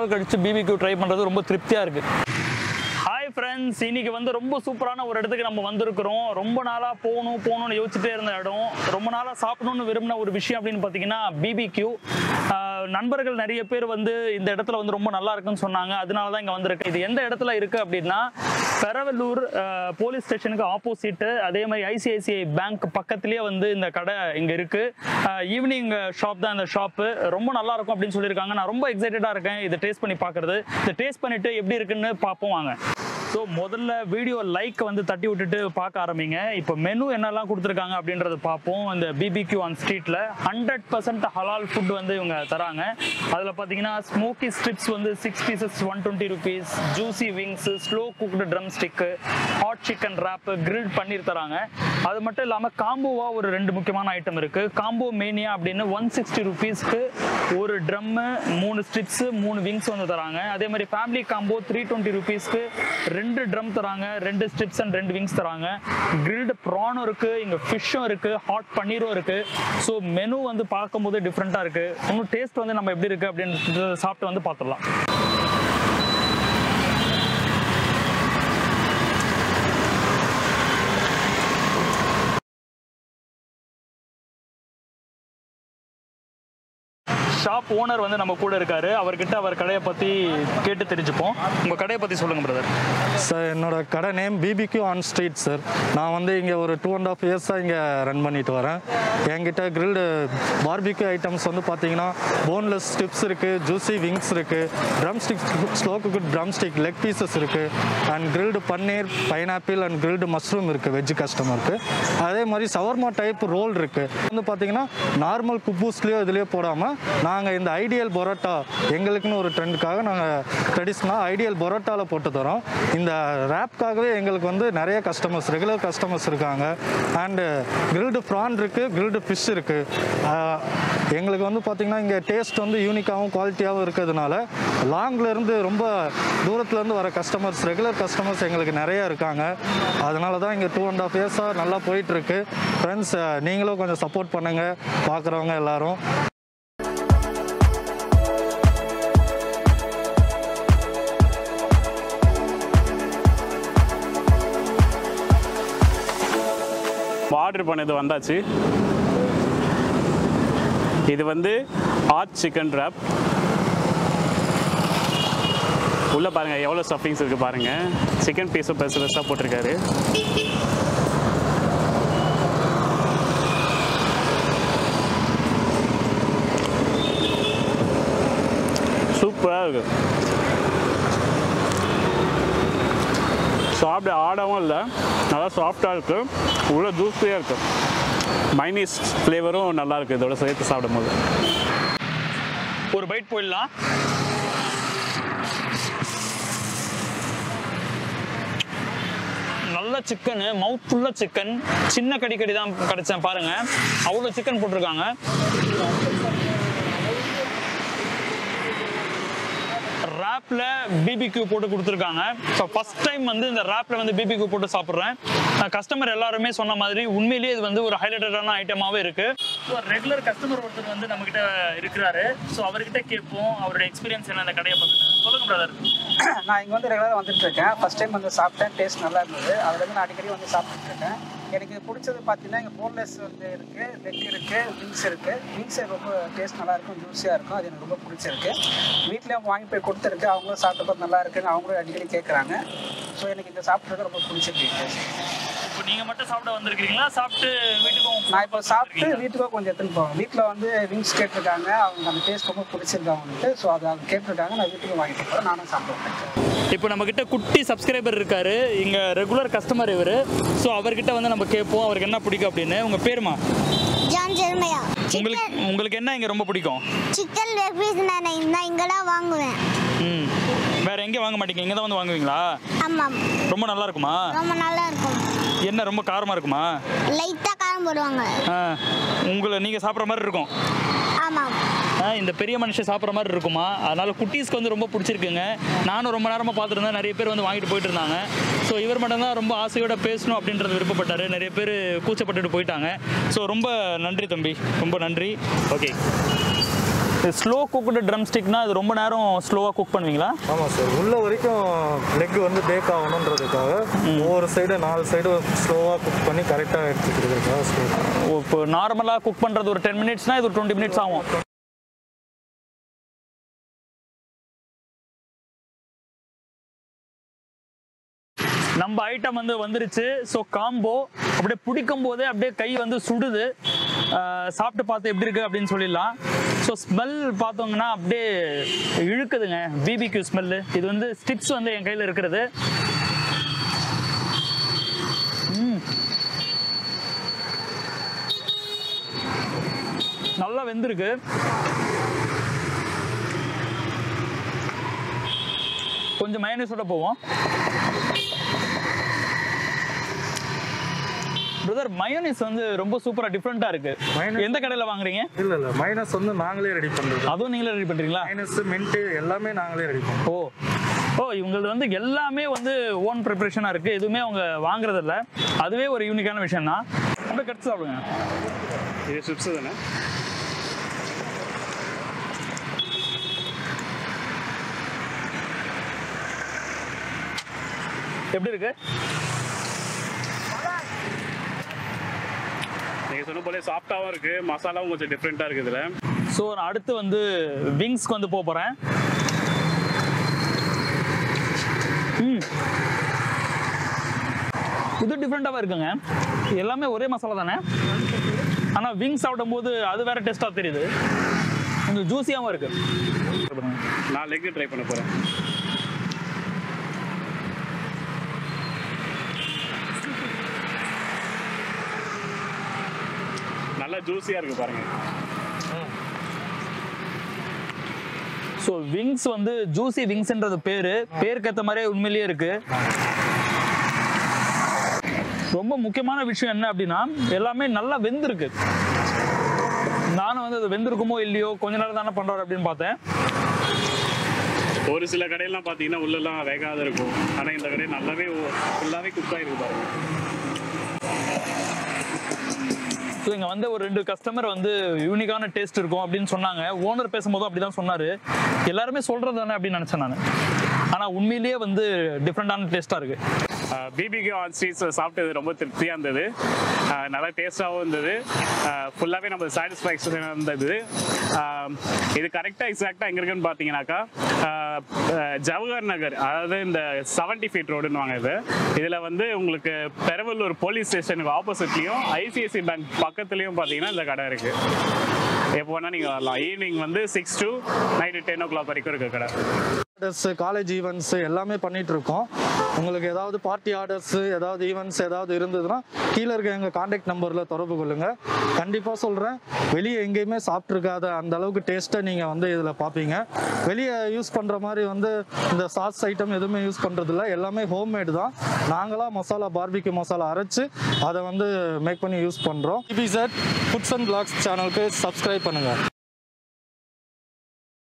நாள் கழிச்சு BBQ try பண்ணுறது ரொம்ப திருப்தியாக இருக்குது ஹாய் ஃப்ரெண்ட்ஸ் இன்னைக்கு வந்து ரொம்ப சூப்பரான ஒரு இடத்துக்கு நம்ம வந்திருக்கிறோம் ரொம்ப நாளாக போகணும் போகணும்னு யோசிச்சுட்டே இருந்த இடம் ரொம்ப நாளாக சாப்பிடணும்னு விரும்பின ஒரு விஷயம் அப்படின்னு பார்த்தீங்கன்னா பிபிக்யூ நண்பர்கள் நிறைய பேர் வந்து இந்த இடத்துல வந்து ரொம்ப நல்லா இருக்குன்னு சொன்னாங்க அதனால தான் இங்கே வந்திருக்கு இது எந்த இடத்துல இருக்குது அப்படின்னா பெரவல்லூர் போலீஸ் ஸ்டேஷனுக்கு ஆப்போசிட்டு அதே மாதிரி ஐசிஐசிஐ பேங்க் பக்கத்துலேயே வந்து இந்த கடை இங்கே இருக்குது ஈவினிங் ஷாப் தான் இந்த ஷாப்பு ரொம்ப நல்லா இருக்கும் அப்படின்னு சொல்லியிருக்காங்க நான் ரொம்ப எக்ஸைட்டடாக இருக்கேன் இதை டேஸ்ட் பண்ணி பார்க்குறது இதை டேஸ்ட் பண்ணிட்டு எப்படி இருக்குன்னு பார்ப்போம் வாங்க ஸோ முதல்ல வீடியோ லைக் வந்து தட்டி விட்டுட்டு பார்க்க ஆரம்பிங்க இப்போ மெனு என்னெல்லாம் கொடுத்துருக்காங்க அப்படின்றத பார்ப்போம் இந்த பிபிக்யூ ஆன் ஸ்ட்ரீட்டில் ஹண்ட்ரட் பர்சன்ட் ஹலால் ஃபுட் வந்து இவங்க தராங்க அதில் பார்த்தீங்கன்னா ஸ்மோக்கி ஸ்ட்ரிப்ஸ் வந்து six pieces one twenty rupees juicy wings slow cooked drumstick hot chicken wrap grill paneer தராங்க அது மட்டும் இல்லாமல் காம்போவாக ஒரு ரெண்டு முக்கியமான ஐட்டம் இருக்குது காம்போ மேனியா அப்படின்னு ஒன் சிக்ஸ்டி ருபீஸ்க்கு ஒரு ட்ரம்மு மூணு ஸ்ட்ரிப்ஸு மூணு விங்ஸ் வந்து தராங்க அதே மாதிரி ஃபேமிலி காம்போ த்ரீ டுவெண்ட்டி ருபீஸ்க்கு ரெண்டு ட்ரம் தராங்க ரெண்டு ஸ்ட்ரிப்ஸ் அண்ட் ரெண்டு விங்ஸ் தராங்க கிரில்டு ப்ரானும் இருக்குது இங்கே ஃபிஷ்ஷும் இருக்குது ஹாட் பன்னீரும் இருக்குது ஸோ மெனு வந்து பார்க்கும்போது டிஃப்ரெண்ட்டாக இருக்குது இன்னும் டேஸ்ட் வந்து நம்ம எப்படி இருக்குது அப்படின்னு சாப்பிட்டு வந்து பார்த்துடலாம் ஷாப் ஓனர் வந்து நம்ம கூட இருக்காரு அவர்கிட்ட அவர் கடையை பற்றி கேட்டு தெரிஞ்சுப்போம் உங்கள் கடையை பற்றி சொல்லுங்கள் பிரதர் சார் என்னோட கடை name BBQ on street sir நான் வந்து இங்கே ஒரு டூ அண்ட் ஆஃப் இயர்ஸாக இங்கே ரன் பண்ணிட்டு வரேன் என்கிட்ட கிரில்டு பார்பிக்யூ ஐட்டம்ஸ் வந்து பார்த்தீங்கன்னா போன்லெஸ் ஸ்டிப்ஸ் இருக்குது ஜூசி விங்ஸ் இருக்குது drumstick slow cook drumstick leg pieces இருக்குது and grilled paneer pineapple and grilled mushroom இருக்குது வெஜ் கஸ்டமருக்கு அதே மாதிரி சவர்மா டைப் ரோல் இருக்குது வந்து பார்த்தீங்கன்னா நார்மல் குப்பூஸ்லேயோ இதுலேயோ போடாமல் நாங்கள் இந்த ஐடியல் பரோட்டா எங்களுக்குன்னு ஒரு ட்ரெண்டுக்காக நாங்கள் ட்ரெடிஷ்னலாக ஐடியல் பரோட்டாவில் போட்டு தரோம் இந்த ரேப்காகவே எங்களுக்கு வந்து நிறைய கஸ்டமர்ஸ் ரெகுலர் கஸ்டமர்ஸ் இருக்காங்க அண்டு கிரில்டு ப்ரான் இருக்குது கிரில்டு ஃபிஷ் இருக்குது எங்களுக்கு வந்து பார்த்திங்கன்னா இங்கே டேஸ்ட் வந்து யூனிக்காகவும் குவாலிட்டியாகவும் இருக்கிறதுனால லாங்ல இருந்து ரொம்ப தூரத்துலேருந்து வர கஸ்டமர்ஸ் ரெகுலர் கஸ்டமர்ஸ் எங்களுக்கு நிறைய இருக்காங்க அதனால தான் இங்கே டூ அண்ட் ஆஃப் இயர்ஸாக நல்லா போயிட்டுருக்கு ஃப்ரெண்ட்ஸ் நீங்களும் கொஞ்சம் சப்போர்ட் பண்ணுங்கள் பார்க்குறவங்க எல்லாரும் ஆர்டர் பண்ணது வந்தாச்சு இது வந்து ஹாட் சிக்கன் ரேப் உள்ளே பாருங்கள் எவ்வளோ ஸ்டஃபிங்ஸ் இருக்குது பாருங்கள் சிக்கன் பீஸும் பெருசு பெருசாக போட்டிருக்காரு சூப்பராக இருக்கு சாப்பிட ஆடவும் இல்லை நல்லா சாஃப்டாக இருக்குது உள்ள ஜூஸியாக இருக்குது மைனீஸ் ஃப்ளேவரும் நல்லா இருக்குது இதோட சேர்த்து சாப்பிடும்போது ஒரு பைட் போயிடலாம் நல்ல சிக்கனு மவுத் ஃபுல்லாக சிக்கன் சின்ன கடி கடி தான் கிடைச்சேன் பாருங்க அவ்வளோ சிக்கன் போட்டிருக்காங்க ரேப்பில் பிபிக்யூ போட்டு கொடுத்துருக்காங்க ஸோ ஃபஸ்ட் டைம் வந்து இந்த ரேப்பில் வந்து பிபிக்யூ போட்டு சாப்பிட்றேன் கஸ்டமர் எல்லாருமே சொன்ன மாதிரி உண்மையிலேயே இது வந்து ஒரு ஹைலைட்டடான ஐட்டமாகவே இருக்குது ஸோ ரெகுலர் கஸ்டமர் ஒருத்தர் வந்து நம்மக்கிட்ட இருக்கிறாரு ஸோ அவர்கிட்ட கேட்போம் அவருடைய எக்ஸ்பீரியன்ஸ் என்ன அந்த கடையை பற்றி சொல்லுங்க பிரதர் நான் இங்கே வந்து ரெகுலராக வந்துட்டு இருக்கேன் ஃபர்ஸ்ட் டைம் வந்து சாப்பிட்டேன் டேஸ்ட் நல்லா இருந்தது அதுலேருந்து நான் அடிக்கடி வந்து சாப்பிட்டுட்டு இருக்கேன் எனக்கு பிடிச்சது பார்த்தீங்கன்னா இங்கே போன்லெஸ் வந்து இருக்குது லெக் இருக்குது விங்ஸ் இருக்குது விங்ஸ் ரொம்ப டேஸ்ட் நல்லா இருக்கும் ஜூஸியாக இருக்கும் அது எனக்கு ரொம்ப பிடிச்சிருக்கு வீட்லேயும் வாங்கி போய் கொடுத்துருக்கு அவங்களும் சாப்பிட்டப்போ நல்லா இருக்குன்னு அவங்களும் அடிக்கடி கேட்குறாங்க ஸோ எனக்கு இந்த சாப்பிட்றது ரொம்ப பிடிச்சிருக்கு டேஸ்ட் இப்போ நீங்கள் மட்டும் சாப்பிட வந்திருக்கீங்களா சாப்பிட்டு வீட்டுக்கும் நான் இப்போ சாப்பிட்டு வீட்டுக்கும் கொஞ்சம் எடுத்துன்னு போவேன் வீட்டில் வந்து விங்ஸ் கேட்டிருக்காங்க அவங்க அந்த டேஸ்ட் ரொம்ப பிடிச்சிருக்கு அவங்களுக்கு ஸோ அது அவங்க கேட்டிருக்காங்க நான் வீட்டுக்கு வாங்கிட்டு போகிறேன் நானும் சாப்பிடுவேன் இப்போ நம்ம கிட்ட குட்டி சப்ஸ்கிரைபர் இருக்காரு இங்க ரெகுலர் கஸ்டமர் இவர் ஸோ அவர்கிட்ட வந்து நம்ம கேட்போம் அவருக்கு என்ன பிடிக்கும் அப்படின்னு உங்க பேருமா ஜான் ஜெர்மையா உங்களுக்கு உங்களுக்கு என்ன இங்க ரொம்ப பிடிக்கும் சிக்கன் லெக் பீஸ் நான் நான் இங்கே தான் வாங்குவேன் ம் வேற எங்கே வாங்க மாட்டீங்க இங்கே தான் வந்து வாங்குவீங்களா ஆமாம் ரொம்ப நல்லா இருக்குமா ரொம்ப நல்லா இருக்கும் என்ன ரொம்ப காரமா இருக்குமா லைட்டாக காரம் போடுவாங்க ஆ, உங்களை நீங்க சாப்பிட்ற மாதிரி இருக்கும் ஆமாம் ஆ, இந்த பெரிய மனுஷன் சாப்பிட்ற மாதிரி இருக்குமா அதனால குட்டீஸ்க்கு வந்து ரொம்ப பிடிச்சிருக்குங்க நானும் ரொம்ப நேரமாக பார்த்துருந்தேன் நிறைய பேர் வந்து வாங்கிட்டு போயிட்டு இருந்தாங்க ஸோ இவர் மட்டும்தான் ரொம்ப ஆசையோட பேசணும் அப்படின்றது விருப்பப்பட்டாரு நிறைய பேர் கூச்சப்பட்டுட்டு போயிட்டாங்க ஸோ ரொம்ப நன்றி தம்பி ரொம்ப நன்றி ஓகே ஸ்லோ குக்டு ட்ரம் ஸ்டிக்னா இது ரொம்ப நேரம் ஸ்லோவாக குக் பண்ணுவீங்களா ஆமாம் சார் உள்ள வரைக்கும் லெக் வந்து பேக் ஆகணுன்றதுக்காக ஒவ்வொரு சைடு நாலு சைடு ஸ்லோவாக குக் பண்ணி கரெக்டாக எடுத்துக்கிறதுக்காக ஸ்லோ இப்போ நார்மலாக குக் பண்ணுறது ஒரு டென் மினிட்ஸ்னா இது ஒரு டுவெண்ட்டி மினிட்ஸ் ஆகும் நம்ம ஐட்டம் வந்து வந்துருச்சு ஸோ காம்போ அப்படியே பிடிக்கும் போதே அப்படியே கை வந்து சுடுது ஆஹ் சாப்பிட்டு பார்த்து எப்படி இருக்கு அப்படின்னு சொல்லிடலாம் ஸோ ஸ்மெல் பார்த்தோங்கன்னா அப்படியே இழுக்குதுங்க பிபிக்யூ ஸ்மெல்லு இது வந்து ஸ்டிப்ஸ் வந்து என் கையில் இருக்கிறது ம் நல்லா வெந்திருக்கு கொஞ்சம் மயனஸோட போவோம் பிரதர் மயோனைஸ் வந்து ரொம்ப சூப்பரா டிஃப்ரெண்டா இருக்கு Mayonnaise- எந்த கடையில வாங்குறீங்க இல்லை இல்லை மைனஸ் வந்து நாங்களே ரெடி பண்ணுறது அதுவும் நீங்களே ரெடி பண்றீங்களா மைனஸ் மின்ட்டு எல்லாமே நாங்களே ரெடி பண்ணுறோம் ஓ ஓ இவங்களது வந்து எல்லாமே வந்து ஓன் ப்ரிப்பரேஷனா இருக்கு எதுவுமே அவங்க வாங்குறது இல்ல அதுவே ஒரு யூனிக்கான விஷயம் தான் அப்படியே கடிச்சு சாப்பிடுங்க இது சிப்ஸ் தானே எப்படி இருக்கு நீங்கள் சொன்ன போலே சாஃப்டாகவும் இருக்குது மசாலாவும் கொஞ்சம் டிஃப்ரெண்ட்டாக இருக்குது இதில் ஸோ நான் அடுத்து வந்து விங்ஸ்க்கு வந்து போக போகிறேன் ம் இது டிஃப்ரெண்ட்டாக இருக்குங்க எல்லாமே ஒரே மசாலா தானே ஆனால் விங்ஸ் சாப்பிடும்போது அது வேற டேஸ்ட்டாக தெரியுது கொஞ்சம் ஜூஸியாகவும் இருக்கு நான் லெக்கு ட்ரை பண்ண போகிறேன் நல்லா ஜூஸியாக இருக்குது பாருங்கள் ஸோ விங்ஸ் வந்து ஜூசி விங்ஸ்ன்றது பேரு பேருக்கு ஏற்ற மாதிரியே உண்மையிலேயே இருக்கு ரொம்ப முக்கியமான விஷயம் என்ன அப்படின்னா எல்லாமே நல்லா வெந்திருக்கு நானும் வந்து அது வெந்திருக்குமோ இல்லையோ கொஞ்ச நேரம் தானே பண்றாரு அப்படின்னு பார்த்தேன் ஒரு சில கடையெல்லாம் பார்த்தீங்கன்னா உள்ளெல்லாம் வேகாத இருக்கும் ஆனால் இந்த கடையில் நல்லாவே ஃபுல்லாகவே குக் ஆகிருக்கு பாருங்க ஸோ இங்கே வந்து ஒரு ரெண்டு கஸ்டமர் வந்து யூனிக்கான டேஸ்ட் இருக்கும் அப்படின்னு சொன்னாங்க ஓனர் பேசும்போதும் அப்படி தான் சொன்னார் எல்லாருமே சொல்கிறது தானே அப்படின்னு நினச்சேன் நான் ஆனால் உண்மையிலேயே வந்து டிஃப்ரெண்டான டேஸ்ட்டாக இருக்குது பிபிக்கு ஆன் ஸ்ட்ரீட்ஸ் சாப்பிட்டது ரொம்ப திருப்தியாக இருந்தது ஆஹ் நல்லா டேஸ்ட்டாகவும் இருந்தது ஃபுல்லாகவே நம்ம சாட்டிஸ்ஃபேக்ஷன் இருந்தது ஆஹ் இது கரெக்டாக எக்ஸாக்டாக எங்கே இருக்குன்னு பார்த்தீங்கன்னாக்கா ஆஹ் ஆஹ் ஜவஹர் நகர் அதாவது இந்த செவன்டி ஃபீட் ரோடுன்னு இது இதில் வந்து உங்களுக்கு பெரவல்லூர் போலீஸ் ஸ்டேஷனுக்கு ஆப்போசிட்லேயும் ஐசிஐசி பேங்க் பக்கத்துலேயும் பார்த்தீங்கன்னா இந்த கடை இருக்குது எப்போ வேணால் நீங்கள் வரலாம் ஈவினிங் வந்து six to night ten o'clock வரைக்கும் இருக்குது கடை ஆர்டர்ஸ் காலேஜ் ஈவெண்ட்ஸ் எல்லாமே பண்ணிட்டு இருக்கோம் உங்களுக்கு ஏதாவது பார்ட்டி ஆர்டர்ஸ் ஏதாவது ஈவெண்ட்ஸ் ஏதாவது இருந்ததுன்னா கீழே இருக்க எங்கள் காண்டாக்ட் நம்பரில் தொடர்பு கொள்ளுங்க கண்டிப்பாக சொல்கிறேன் வெளியே எங்கேயுமே சாப்பிட்ருக்காத அந்த அளவுக்கு டேஸ்ட்டை நீங்கள் வந்து இதில் பார்ப்பீங்க வெளியே யூஸ் பண்ணுற மாதிரி வந்து இந்த சாஸ் ஐட்டம் எதுவுமே யூஸ் பண்ணுறதில்ல எல்லாமே ஹோம்மேடு தான் நாங்களாக மசாலா பார்பிக்யூ மசாலா அரைச்சு அதை வந்து மேக் பண்ணி யூஸ் பண்ணுறோம் DP sir foods and vlogs சேனலுக்கு சப்ஸ்கிரைப் பண்ணுங்கள்